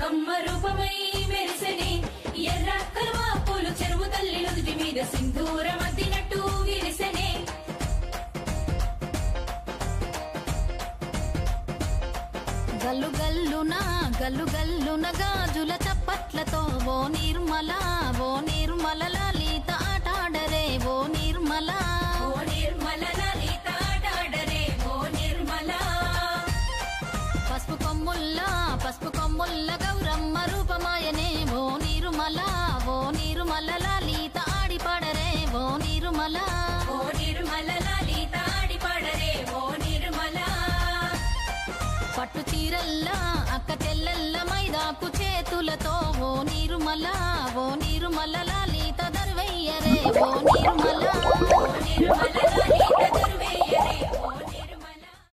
బతుకమ్మ రూపమై మెరిసెనే ఎర్ర కలువ పూలు చెరువు తల్లి నుదుటి మీద సింధూరం అద్దినట్టు విరిసెనే గల్లు గల్లున గల్లు గల్లున గాజుల చప్పట్లతో ఓ నిర్మల ఓ నిర్మల లలిత ఆటాడరే ఓ నిర్మల ఓ నిర్మల లలిత ఆడాడరే ఓ నిర్మల పసుపు కొమ్ముల్లా పసుపు కొమ్ముల్ల గౌరమ్మ రూపమాయనే ఓ నిర్మల ఓ నిర్మల లలిత ఆడి పాడరే ఓ నిర్మల ఓ నిర్మల లలిత ఆడి పాడరే ఓ నిర్మల పట్టు చీరల్లా అక్క చెల్లెల్ల మైదాకు చేతులతో ఓ నిర్మల ఓ నిర్మల లలిత దర్వయ్యరే ఓ నిర్మల